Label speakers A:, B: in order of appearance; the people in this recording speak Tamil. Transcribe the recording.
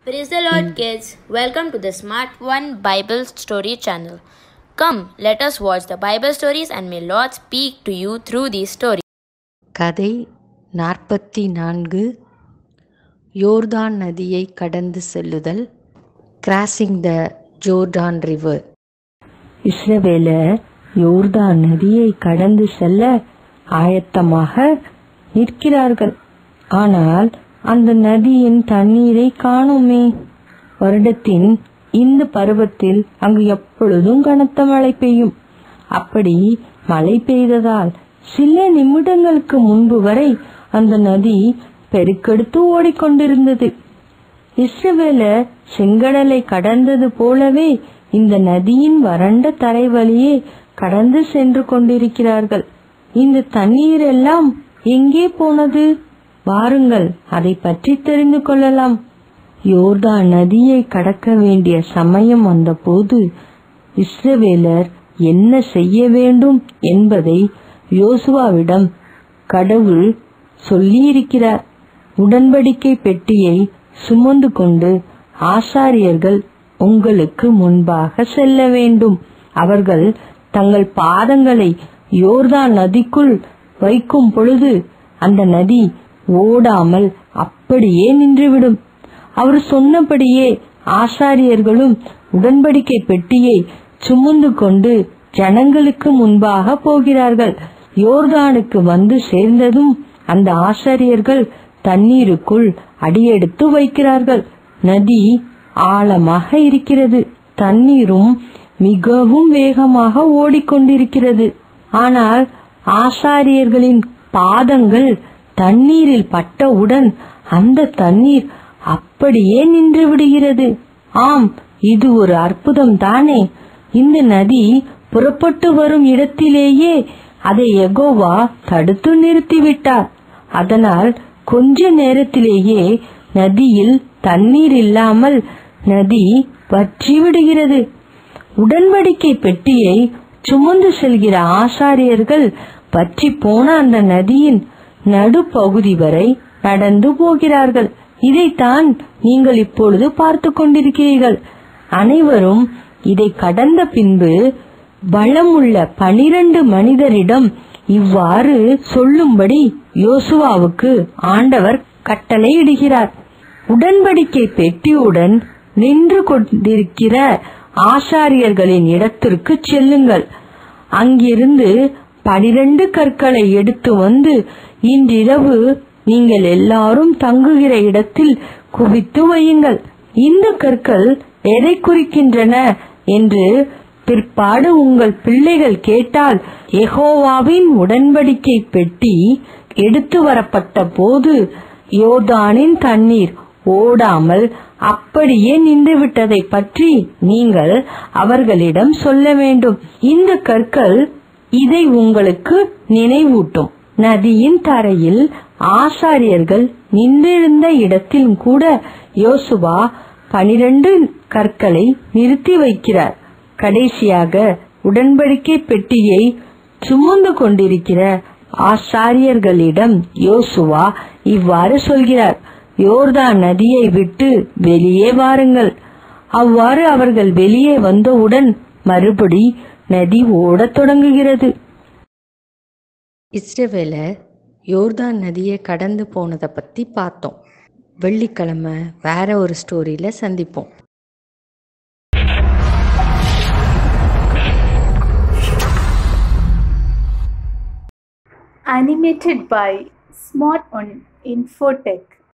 A: Praise the Lord, kids. Welcome to the Smart One Bible Story channel. Come, let us watch the Bible stories and may Lord speak to you through these stories.
B: கதை நாற்பத்தி நான்கு யோர்தான் நதியை கடந்து செல்லுதல் கிராசிங் த ஜோர்டான் ரிவர்
C: இஸ்ரவேலர் யோர்தான் நதியை கடந்து செல்ல ஆயத்தமாக நிற்கிறார்கள் ஆனால் அந்த நதியின் தண்ணீரை காணோமே வருடத்தின் இந்த பருவத்தில் அங்கு எப்பொழுதும் கனத்த மழை பெய்யும் அப்படி மழை பெய்ததால் சில நிமிடங்களுக்கு முன்பு வரை அந்த நதி பெருக்கெடுத்து ஓடிக்கொண்டிருந்தது இஸ்ரவேலர் செங்கடலை கடந்தது போலவே இந்த நதியின் வறண்ட தரை வழியே கடந்து சென்று கொண்டிருக்கிறார்கள் இந்த தண்ணீர் எல்லாம் எங்கே போனது வாருங்கள் அதை பற்றி தெரிந்து கொள்ளலாம் யோர்தான் நதியை கடக்க வேண்டிய சமயம் வந்தபோது இஸ்ரவேலர் என்ன செய்ய வேண்டும் என்பதை யோசுவாவிடம் கடவுள் சொல்லியிருக்கிறார் உடன்படிக்கை பெட்டியை சுமந்து கொண்டு ஆசாரியர்கள் உங்களுக்கு முன்பாக செல்ல வேண்டும் அவர்கள் தங்கள் பாதங்களை யோர்தான் நதிக்குள் வைக்கும் பொழுது அந்த நதி ஓடாமல் அப்படியே நின்றுவிடும் அவர் சொன்னபடியே ஆசாரியர்களும் உடன்படிக்கை பெட்டியை சுமந்து கொண்டு ஜனங்களுக்கு முன்பாக போகிறார்கள் யோர்தானுக்கு வந்து சேர்ந்ததும் அந்த ஆசாரியர்கள் தண்ணீருக்குள் அடியெடுத்து வைக்கிறார்கள் நதி ஆழமாக இருக்கிறது தண்ணீரும் மிகவும் வேகமாக ஓடிக்கொண்டிருக்கிறது ஆனால் ஆசாரியர்களின் பாதங்கள் தண்ணீரில் பட்டவுடன் அந்த தண்ணீர் அப்படியே நின்று விடுகிறது ஆம் இது ஒரு அற்புதம் தானே இந்த நதி புறப்பட்டு வரும் இடத்திலேயே அதை எகோவா தடுத்து நிறுத்திவிட்டார் அதனால் கொஞ்ச நேரத்திலேயே நதியில் தண்ணீர் இல்லாமல் நதி வற்றி விடுகிறது உடன்படிக்கை பெட்டியை சுமந்து செல்கிற ஆசாரியர்கள் வற்றி போன அந்த நதியின் நடுப்பகுதி வரை நடந்து போகிறார்கள் இதைத்தான் நீங்கள் இப்பொழுது பார்த்து கொண்டிருக்கிறீர்கள் அனைவரும் இதை கடந்த பின்பு பலமுள்ள பனிரண்டு மனிதரிடம் இவ்வாறு சொல்லும்படி யோசுவாவுக்கு ஆண்டவர் கட்டளையிடுகிறார் உடன்படிக்கை பெட்டியுடன் நின்று கொண்டிருக்கிற ஆசாரியர்களின் இடத்திற்கு செல்லுங்கள் அங்கிருந்து பனிரெண்டு கற்களை எடுத்து வந்து இன்றிரவு நீங்கள் எல்லாரும் தங்குகிற இடத்தில் குவித்து வையுங்கள் இந்த கற்கள் எதை குறிக்கின்றன என்று பிற்பாடு உங்கள் பிள்ளைகள் கேட்டால் எகோவாவின் உடன்படிக்கை பெட்டி எடுத்து வரப்பட்ட போது யோர்தானின் தண்ணீர் ஓடாமல் அப்படியே நின்றுவிட்டதை பற்றி நீங்கள் அவர்களிடம் சொல்ல வேண்டும் இந்த கற்கள் இதை உங்களுக்கு நினைவூட்டும் நதியின் தரையில் ஆசாரியர்கள் நின்றிருந்த இடத்திலும் கூட யோசுவா பனிரெண்டு கற்களை நிறுத்தி வைக்கிறார் கடைசியாக உடன்படிக்கை பெட்டியை சுமந்து கொண்டிருக்கிற ஆசாரியர்களிடம் யோசுவா இவ்வாறு சொல்கிறார் யோர்தான் நதியை விட்டு வெளியே வாருங்கள் அவ்வாறு அவர்கள் வெளியே வந்தவுடன் மறுபடி நதி ஓடத் தொடங்குகிறது
B: இஸ்ரவேலர் யோர்தான் நதியை கடந்து போனதை பற்றி பார்த்தோம் வெள்ளிக்கிழமை வேற ஒரு ஸ்டோரியில் சந்திப்போம்
D: animated by Smart on Infotech.